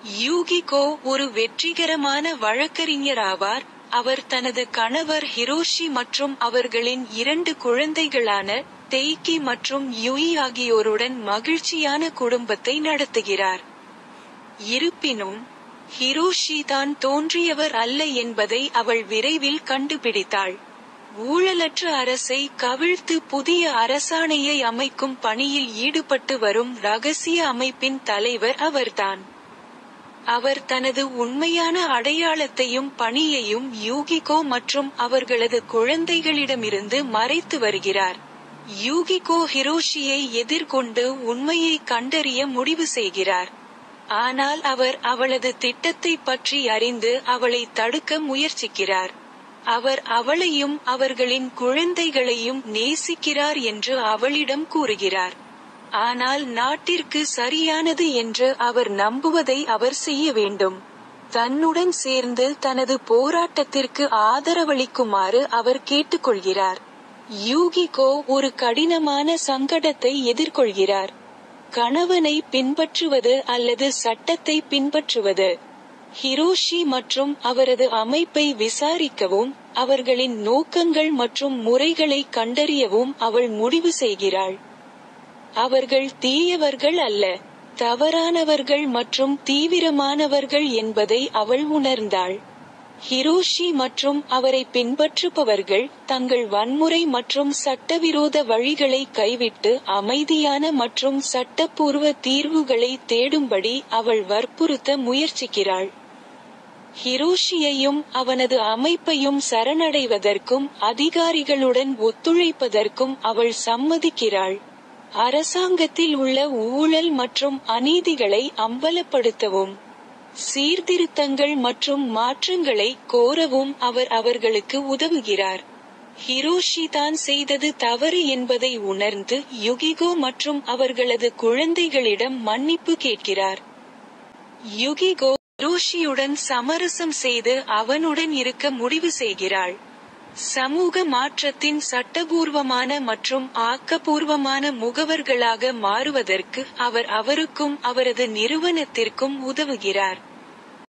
யூகிகோ ஒரு வெற்றிகரமான வழக்கறிஞராவார் அவர் தனது கணவர் ஹிரோஷி மற்றும் அவர்களின் இரண்டு குழந்தைகளான தெய்கி மற்றும் யுயி ஆகியோருடன் மகிழ்ச்சியான குடும்பத்தை நடத்துகிறார் இருப்பினும் ஹிரோஷி தான் தோன்றியவர் அல்ல என்பதை அவள் விரைவில் கண்டுபிடித்தாள் ஊழலற்ற அரசை கவிழ்த்து புதிய அரசாணையை அமைக்கும் பணியில் ஈடுபட்டு வரும் ரகசிய அமைப்பின் தலைவர் அவர்தான் அவர் தனது உண்மையான அடையாளத்தையும் பணியையும் யூகிகோ மற்றும் அவர்களது குழந்தைகளிடமிருந்து மறைத்து வருகிறார் யூகிகோ ஹிரோஷியை எதிர்கொண்டு உண்மையை கண்டறிய முடிவு செய்கிறார் ஆனால் அவர் அவளது திட்டத்தை பற்றி அறிந்து அவளை தடுக்க முயற்சிக்கிறார் அவர் அவளையும் அவர்களின் குழந்தைகளையும் நேசிக்கிறார் என்று அவளிடம் கூறுகிறார் ஆனால் நாட்டிற்கு சரியானது என்று அவர் நம்புவதை அவர் செய்ய வேண்டும் தன்னுடன் சேர்ந்து தனது போராட்டத்திற்கு ஆதரவளிக்குமாறு அவர் கேட்டுக்கொள்கிறார் யூகிகோ ஒரு கடினமான சங்கடத்தை எதிர்கொள்கிறார் கணவனை பின்பற்றுவது அல்லது சட்டத்தை பின்பற்றுவது ஹிரோஷி மற்றும் அவரது அமைப்பை விசாரிக்கவும் அவர்களின் நோக்கங்கள் மற்றும் முறைகளை கண்டறியவும் அவள் முடிவு செய்கிறாள் அவர்கள் தீயவர்கள் அல்ல தவறானவர்கள் மற்றும் தீவிரமானவர்கள் என்பதை அவள் உணர்ந்தாள் ஹிரோஷி மற்றும் அவரை பின்பற்றுபவர்கள் தங்கள் வன்முறை மற்றும் சட்டவிரோத வழிகளை கைவிட்டு அமைதியான மற்றும் சட்டப்பூர்வ தீர்வுகளை தேடும்படி அவள் வற்புறுத்த முயற்சிக்கிறாள் ஹிரோஷியையும் அவனது அமைப்பையும் சரணடைவதற்கும் அதிகாரிகளுடன் ஒத்துழைப்பதற்கும் அவள் சம்மதிக்கிறாள் அரசாங்கத்தில் உள்ள ஊழல் மற்றும் அநீதிகளை அம்பலப்படுத்தவும் சீர்திருத்தங்கள் மற்றும் மாற்றங்களை கோரவும் அவர் அவர்களுக்கு உதவுகிறார் ஹிரோஷி தான் செய்தது தவறு என்பதை உணர்ந்து யுகிகோ மற்றும் அவர்களது குழந்தைகளிடம் மன்னிப்பு கேட்கிறார் யுகிகோ ஹிரோஷியுடன் சமரசம் செய்து அவனுடன் இருக்க முடிவு செய்கிறாள் சமூக மாற்றத்தின் சட்டபூர்வமான மற்றும் ஆக்கபூர்வமான முகவர்களாக மாறுவதற்கு அவர் அவருக்கும் அவரது நிறுவனத்திற்கும் உதவுகிறார்